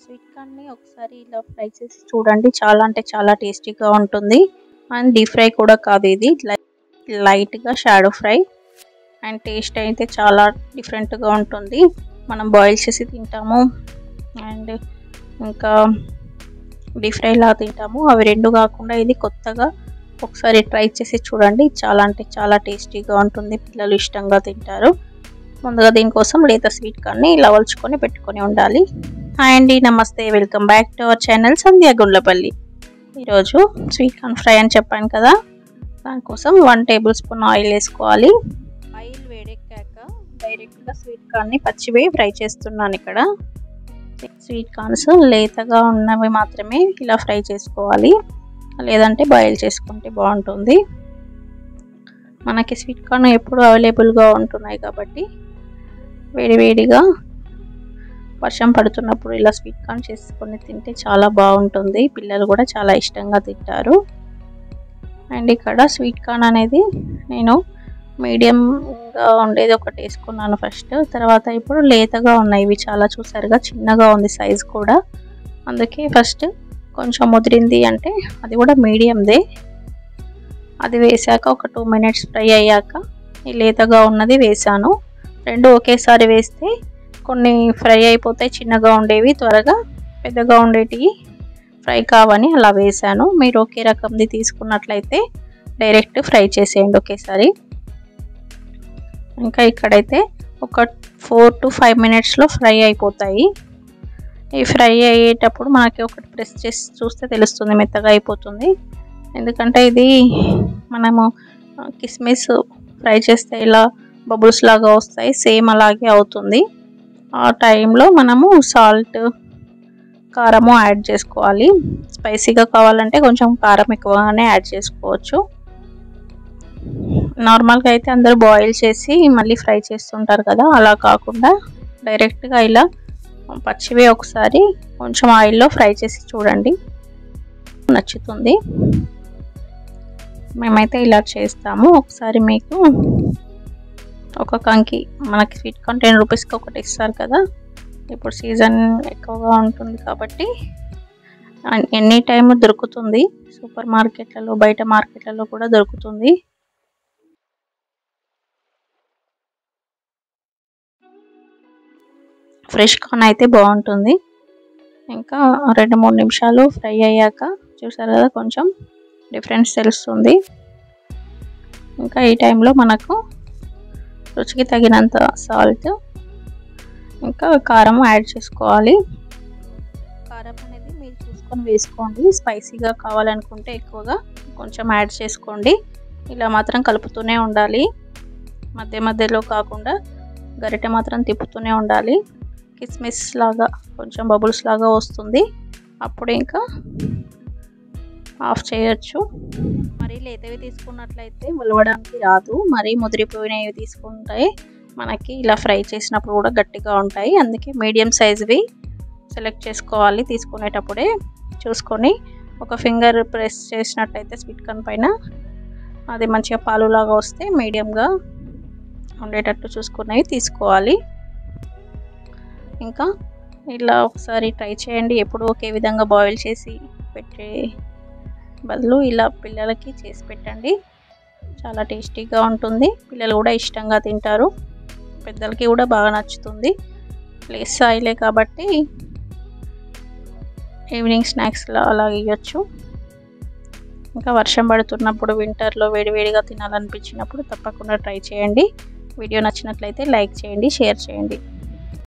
sweet కార్న్ని ఒకసారి ఇలా fry చేసి చూడండి చాలా అంటే చాలా టేస్టీగా ఉంటుంది అండ్ డీప్ ఫ్రై కూడా కాదు ఇది లైట్గా షాడో ఫ్రై అండ్ టేస్ట్ అయితే చాలా డిఫరెంట్గా ఉంటుంది మనం బాయిల్ చేసి తింటాము అండ్ ఇంకా డీప్ ఫ్రై లా తింటాము అవి రెండు కాకుండా ఇది కొత్తగా ఒకసారి ట్రై చేసి చూడండి చాలా అంటే చాలా టేస్టీగా ఉంటుంది పిల్లలు ఇష్టంగా తింటారు ముందుగా దీనికోసం లేత స్వీట్ కార్న్ని ఇలా వలుచుకొని పెట్టుకొని ఉండాలి హాయ్ అండి నమస్తే welcome back to our channel Sandhya Gundlapalli ఈరోజు స్వీట్ కార్న్ ఫ్రై అని చెప్పాను కదా దానికోసం వన్ టేబుల్ స్పూన్ ఆయిల్ వేసుకోవాలి ఆయిల్ వేడెక్కాక డైరెక్ట్గా స్వీట్ కార్న్ని పచ్చివే ఫ్రై చేస్తున్నాను ఇక్కడ స్వీట్ కార్న్స్ లేతగా ఉన్నవి మాత్రమే ఇలా ఫ్రై చేసుకోవాలి లేదంటే బాయిల్ చేసుకుంటే బాగుంటుంది మనకి స్వీట్ కార్న్ ఎప్పుడు అవైలబుల్గా ఉంటున్నాయి కాబట్టి వేడివేడిగా వర్షం పడుతున్నప్పుడు ఇలా స్వీట్ కార్న్ చేసుకొని తింటే చాలా బాగుంటుంది పిల్లలు కూడా చాలా ఇష్టంగా తింటారు అండ్ ఇక్కడ స్వీట్ కార్న్ అనేది నేను మీడియంగా ఉండేది ఒకటి వేసుకున్నాను ఫస్ట్ తర్వాత ఇప్పుడు లేతగా ఉన్నాయి ఇవి చాలా చూసారుగా చిన్నగా ఉంది సైజ్ కూడా అందుకే ఫస్ట్ కొంచెం ముదిరింది అంటే అది కూడా మీడియందే అది వేసాక ఒక టూ మినిట్స్ ఫ్రై అయ్యాక ఈ లేతగా ఉన్నది వేసాను రెండు ఒకేసారి వేస్తే కొన్ని ఫ్రై అయిపోతాయి చిన్నగా ఉండేవి త్వరగా పెద్దగా ఉండేటివి ఫ్రై కావని అలా వేసాను మీరు ఒకే రకంది తీసుకున్నట్లయితే డైరెక్ట్ ఫ్రై చేసేయండి ఒకేసారి ఇంకా ఇక్కడైతే ఒక ఫోర్ టు ఫైవ్ మినిట్స్లో ఫ్రై అయిపోతాయి ఈ ఫ్రై అయ్యేటప్పుడు మనకి ఒకటి ప్రెస్ చేసి చూస్తే తెలుస్తుంది మెత్తగా అయిపోతుంది ఎందుకంటే ఇది మనము కిస్మిస్ ఫ్రై చేస్తే ఇలా బబుల్స్ లాగా వస్తాయి సేమ్ అలాగే అవుతుంది ఆ టైంలో మనము సాల్ట్ కారము యాడ్ చేసుకోవాలి స్పైసీగా కావాలంటే కొంచెం కారం ఎక్కువగానే యాడ్ చేసుకోవచ్చు నార్మల్గా అయితే అందరూ బాయిల్ చేసి మళ్ళీ ఫ్రై చేస్తుంటారు కదా అలా కాకుండా డైరెక్ట్గా ఇలా పచ్చివే ఒకసారి కొంచెం ఆయిల్లో ఫ్రై చేసి చూడండి నచ్చుతుంది మేమైతే ఇలా చేస్తాము ఒకసారి మీకు ఒక కంకి మనకి స్వీట్ కార్న్ టెన్ రూపీస్కి ఒకటి ఇస్తారు కదా ఇప్పుడు సీజన్ ఎక్కువగా ఉంటుంది కాబట్టి ఎనీ టైం దొరుకుతుంది సూపర్ మార్కెట్లలో బయట మార్కెట్లలో కూడా దొరుకుతుంది ఫ్రెష్ కార్న్ అయితే బాగుంటుంది ఇంకా రెండు మూడు నిమిషాలు ఫ్రై అయ్యాక చూసారు కదా కొంచెం డిఫరెన్స్ తెలుస్తుంది ఇంకా ఈ టైంలో మనకు రుచికి తగినంత సాల్ట్ ఇంకా కారం యాడ్ చేసుకోవాలి కారం అనేది మీరు చూసుకొని వేసుకోండి స్పైసీగా కావాలనుకుంటే ఎక్కువగా కొంచెం యాడ్ చేసుకోండి ఇలా మాత్రం కలుపుతూనే ఉండాలి మధ్య మధ్యలో కాకుండా గరిటె మాత్రం తిప్పుతూనే ఉండాలి కిస్మిస్ లాగా కొంచెం బబుల్స్ లాగా వస్తుంది అప్పుడు ఇంకా ఆఫ్ చేయొచ్చు మరీ లేతవి తీసుకున్నట్లయితే ఉలవడానికి రాదు మరీ ముదిరిపోయినవి తీసుకుంటే మనకి ఇలా ఫ్రై చేసినప్పుడు కూడా గట్టిగా ఉంటాయి అందుకే మీడియం సైజ్వి సెలెక్ట్ చేసుకోవాలి తీసుకునేటప్పుడే చూసుకొని ఒక ఫింగర్ ప్రెస్ చేసినట్టయితే స్వీట్ కార్న్ పైన అది మంచిగా పాలులాగా వస్తే మీడియంగా ఉండేటట్టు చూసుకునేవి తీసుకోవాలి ఇంకా ఇలా ఒకసారి ట్రై చేయండి ఎప్పుడు ఒకే విధంగా బాయిల్ చేసి పెట్టే బదులు ఇలా పిల్లలకి చేసి పెట్టండి చాలా టేస్టీగా ఉంటుంది పిల్లలు కూడా ఇష్టంగా తింటారు పెద్దలకి కూడా బాగా నచ్చుతుంది ప్లేస్ ఆయిలే కాబట్టి ఈవినింగ్ స్నాక్స్లో అలా ఇవ్వచ్చు ఇంకా వర్షం పడుతున్నప్పుడు వింటర్లో వేడివేడిగా తినాలనిపించినప్పుడు తప్పకుండా ట్రై చేయండి వీడియో నచ్చినట్లయితే లైక్ చేయండి షేర్ చేయండి